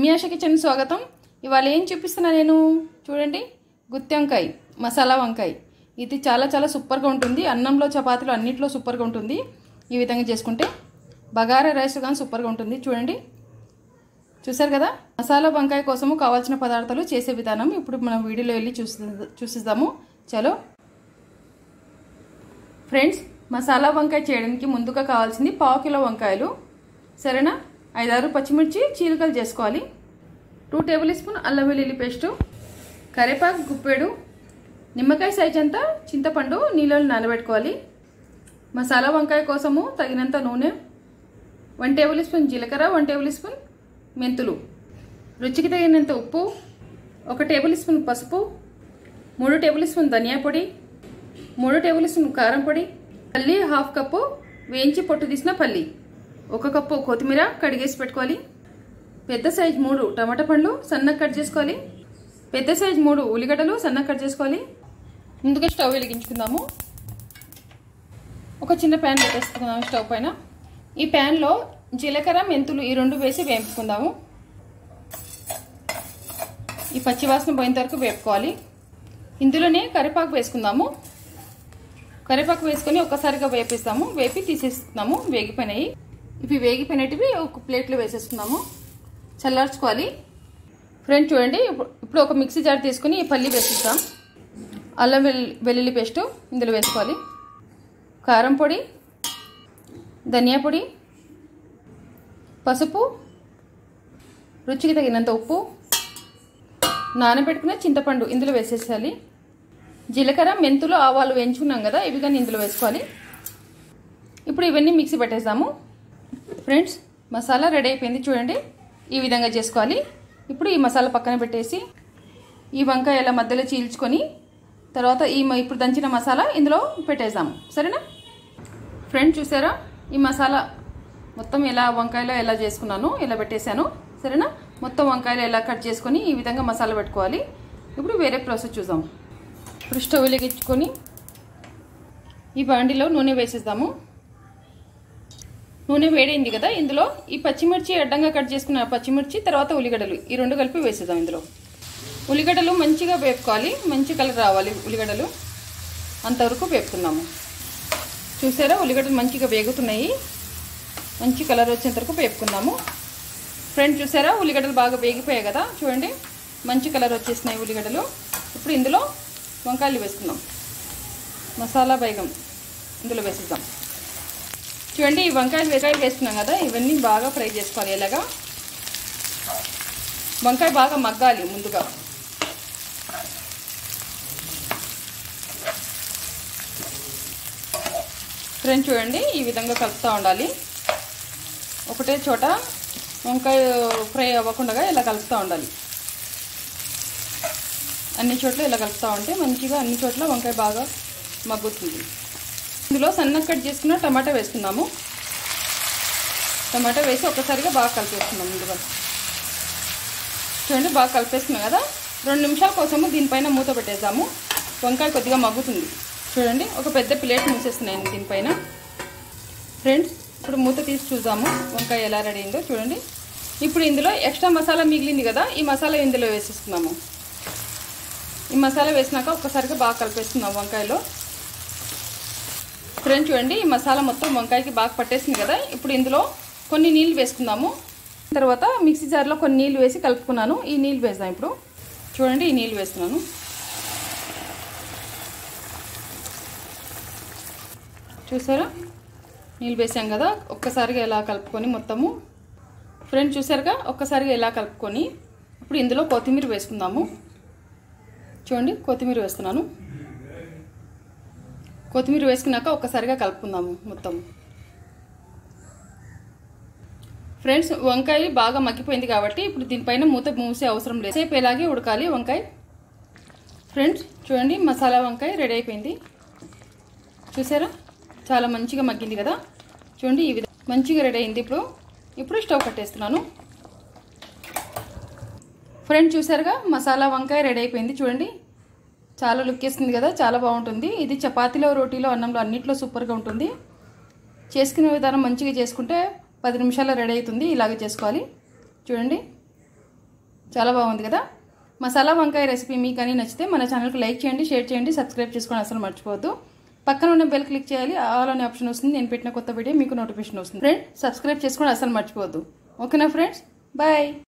రమ్యాష kitchen స్వాగతం ఇవాళ ఏం చూపిస్తున్నా నేను చూడండి గుత్తి వంకాయ మసాలా వంకాయ ఇది చాలా చాలా సూపర్గా ఉంటుంది అన్నంలో చపాతీలో అన్నిట్లో సూపర్గా ఉంటుంది ఈ విధంగా చేసుకుంటే బగారా రైస్ కానీ సూపర్గా ఉంటుంది చూడండి చూసారు కదా మసాలా వంకాయ కోసము కావాల్సిన పదార్థాలు చేసే విధానం ఇప్పుడు మనం వీడియోలో వెళ్ళి చూసి చూసిద్దాము చలో ఫ్రెండ్స్ మసాలా వంకాయ చేయడానికి ముందుగా కావాల్సింది పావు కిలో వంకాయలు సరేనా ఐదారు పచ్చిమిర్చి చీలికలు చేసుకోవాలి టూ టేబుల్ స్పూన్ అల్లం వెల్లుల్లి పేస్టు కరివేపాకు గుప్పెడు నిమ్మకాయ సైజ్ అంతా చింతపండు నీళ్ళలో నానబెట్టుకోవాలి మసాలా వంకాయ కోసము తగినంత నూనె వన్ టేబుల్ స్పూన్ జీలకర్ర వన్ టేబుల్ స్పూన్ మెంతులు రుచికి తగినంత ఉప్పు ఒక టేబుల్ స్పూన్ పసుపు మూడు టేబుల్ స్పూన్ ధనియా పొడి మూడు టేబుల్ స్పూన్ కారం పొడి పల్లి హాఫ్ కప్పు వేయించి పొట్టు తీసిన పల్లి ఒక కప్పు కొత్తిమీర కడిగేసి పెట్టుకోవాలి పెద్ద సైజ్ మూడు టమాటా పండ్లు సన్నగా కట్ చేసుకోవాలి పెద్ద సైజ్ మూడు ఉల్లిగడ్డలు సన్నగా కట్ చేసుకోవాలి ముందుగా స్టవ్ వెలిగించుకుందాము ఒక చిన్న ప్యాన్ పెట్టేసుకుందాము స్టవ్ పైన ఈ ప్యాన్లో జీలకర్ర మెంతులు ఈ రెండు వేసి వేపుకుందాము ఈ పచ్చివాసన పోయిన వరకు వేపుకోవాలి ఇందులోనే కరివేపాకు వేసుకుందాము కరివేపాకు వేసుకొని ఒక్కసారిగా వేపిస్తాము వేపి తీసేస్తున్నాము వేగిపోయినాయి ఇవి వేగిపోయినటివి ఒక ప్లేట్లో వేసేసుకుందాము చల్లార్చుకోవాలి ఫ్రెండ్ చూడండి ఇప్పుడు ఒక మిక్సీ జార్ తీసుకుని ఈ పల్లి వేసిస్తాం అల్లం వెల్లుల్లి పేస్ట్ ఇందులో వేసుకోవాలి కారం పొడి ధనియా పొడి పసుపు రుచికి తగినంత ఉప్పు నానబెట్టుకున్న చింతపండు ఇందులో వేసేసేయాలి జీలకర్ర మెంతులు ఆవాలు వేయించుకున్నాం కదా ఇవి కానీ ఇందులో వేసుకోవాలి ఇప్పుడు ఇవన్నీ మిక్సీ పెట్టేద్దాము ఫ్రెండ్స్ మసాలా రెడీ అయిపోయింది చూడండి ఈ విధంగా చేసుకోవాలి ఇప్పుడు ఈ మసాలా పక్కన పెట్టేసి ఈ వంకాయ ఇలా మధ్యలో చీల్చుకొని తర్వాత ఈ ఇప్పుడు దంచిన మసాలా ఇందులో పెట్టేద్దాము సరేనా ఫ్రెండ్ చూసారా ఈ మసాలా మొత్తం ఎలా వంకాయలో ఎలా చేసుకున్నాను ఇలా పెట్టేశాను సరేనా మొత్తం వంకాయలు ఎలా కట్ చేసుకొని ఈ విధంగా మసాలా పెట్టుకోవాలి ఇప్పుడు వేరే ప్రాసెస్ చూద్దాం ఇప్పుడు స్టవ్ వెలిగించుకొని ఈ బాండిలో నూనె వేసేద్దాము నూనె వేడైంది కదా ఇందులో ఈ పచ్చిమిర్చి అడ్డంగా కట్ చేసుకున్న పచ్చిమిర్చి తర్వాత ఉల్లిగడ్డలు ఈ రెండు కలిపి వేసేద్దాం ఇందులో ఉల్లిగడ్డలు మంచిగా వేపుకోవాలి మంచి కలర్ రావాలి ఉల్లిగడ్డలు అంతవరకు వేపుకుందాము చూసారా ఉల్లిగడ్డలు మంచిగా వేగుతున్నాయి మంచి కలర్ వచ్చేంత వరకు వేపుకుందాము ఫ్రెండ్ చూసారా ఉల్లిగడ్డలు బాగా వేగిపోయాయి కదా చూడండి మంచి కలర్ వచ్చేసినాయి ఉల్లిగడ్డలు ఇప్పుడు ఇందులో వంకాయలు వేసుకుందాం మసాలా బైగం ఇందులో వేసేద్దాం చూడండి ఈ వంకాయలు వంకాయలు వేసుకున్నాం కదా ఇవన్నీ బాగా ఫ్రై చేసుకోవాలి ఇలాగా వంకాయ బాగా మగ్గాలి ముందుగా ఫ్రెండ్ చూడండి ఈ విధంగా కలుపుతూ ఉండాలి ఒకటే చోట వంకాయ ఫ్రై అవ్వకుండా ఇలా కలుపుతూ ఉండాలి అన్ని చోట్ల ఇలా కలుపుతూ ఉంటే మంచిగా అన్ని చోట్ల వంకాయ బాగా మగ్గుతుంది ఇందులో సన్నగా కట్ చేసుకున్న టమాటా వేసుకుందాము టమాటా వేసి ఒక్కసారిగా బాగా కలిపేస్తున్నాం ముందుగా చూడండి బాగా కలిపేస్తున్నాం కదా రెండు నిమిషాల కోసము దీనిపైన మూత పెట్టేద్దాము వంకాయ కొద్దిగా మగ్గుతుంది చూడండి ఒక పెద్ద ప్లేట్ మూసేస్తున్నాను దీనిపైన ఫ్రెండ్స్ ఇప్పుడు మూత తీసి చూద్దాము వంకాయ ఎలా రెడీ అయిందో చూడండి ఇప్పుడు ఇందులో ఎక్స్ట్రా మసాలా మిగిలింది కదా ఈ మసాలా ఇందులో వేసేస్తున్నాము ఈ మసాలా వేసినాక ఒక్కసారిగా బాగా కలిపేస్తున్నాం వంకాయలో ఫ్రెండ్ చూడండి ఈ మసాలా మొత్తం వంకాయకి బాగా పట్టేసింది కదా ఇప్పుడు ఇందులో కొన్ని నీళ్ళు వేసుకుందాము తర్వాత మిక్సీ జార్లో కొన్ని నీళ్ళు వేసి కలుపుకున్నాను ఈ నీళ్ళు వేద్దాం ఇప్పుడు చూడండి ఈ నీళ్ళు వేస్తున్నాను చూసారా నీళ్ళు వేసాం కదా ఒక్కసారిగా ఎలా కలుపుకొని మొత్తము ఫ్రెండ్ చూసారుగా ఒక్కసారిగా ఎలా కలుపుకొని ఇప్పుడు ఇందులో కొత్తిమీర వేసుకుందాము చూడండి కొత్తిమీర వేస్తున్నాను కొత్తిమీర వేసుకున్నాక ఒక్కసారిగా కలుపుకుందాము మొత్తం ఫ్రెండ్స్ వంకాయ బాగా మగ్గిపోయింది కాబట్టి ఇప్పుడు దీనిపైన మూత మూసే అవసరం లేదు సేపు ఎలాగే ఉడకాలి వంకాయ ఫ్రెండ్స్ చూడండి మసాలా వంకాయ రెడీ అయిపోయింది చూసారా చాలా మంచిగా మగ్గింది కదా చూడండి ఈ విధంగా మంచిగా రెడీ అయింది ఇప్పుడు ఇప్పుడు స్టవ్ కట్టేస్తున్నాను ఫ్రెండ్ చూసారుగా మసాలా వంకాయ రెడీ అయిపోయింది చూడండి చాలా లుక్ వేస్తుంది కదా చాలా బాగుంటుంది ఇది చపాతీలో రోటీలో అన్నంలో అన్నిట్లో సూపర్గా ఉంటుంది చేసుకునే విధానం మంచిగా చేసుకుంటే పది నిమిషాల్లో రెడీ అవుతుంది ఇలాగే చేసుకోవాలి చూడండి చాలా బాగుంది కదా మసాలా వంకాయ రెసిపీ మీకు కానీ నచ్చితే మన ఛానల్కి లైక్ చేయండి షేర్ చేయండి సబ్స్క్రైబ్ చేసుకోండి అసలు మర్చిపోవద్దు పక్కన ఉన్న బెల్ క్లిక్ చేయాలి ఆల్ అనే ఆప్షన్ వస్తుంది నేను పెట్టిన కొత్త వీడియో మీకు నోటిఫికేషన్ వస్తుంది ఫ్రెండ్ సబ్స్క్రైబ్ చేసుకోండి అసలు మర్చిపోవద్దు ఓకేనా ఫ్రెండ్స్ బాయ్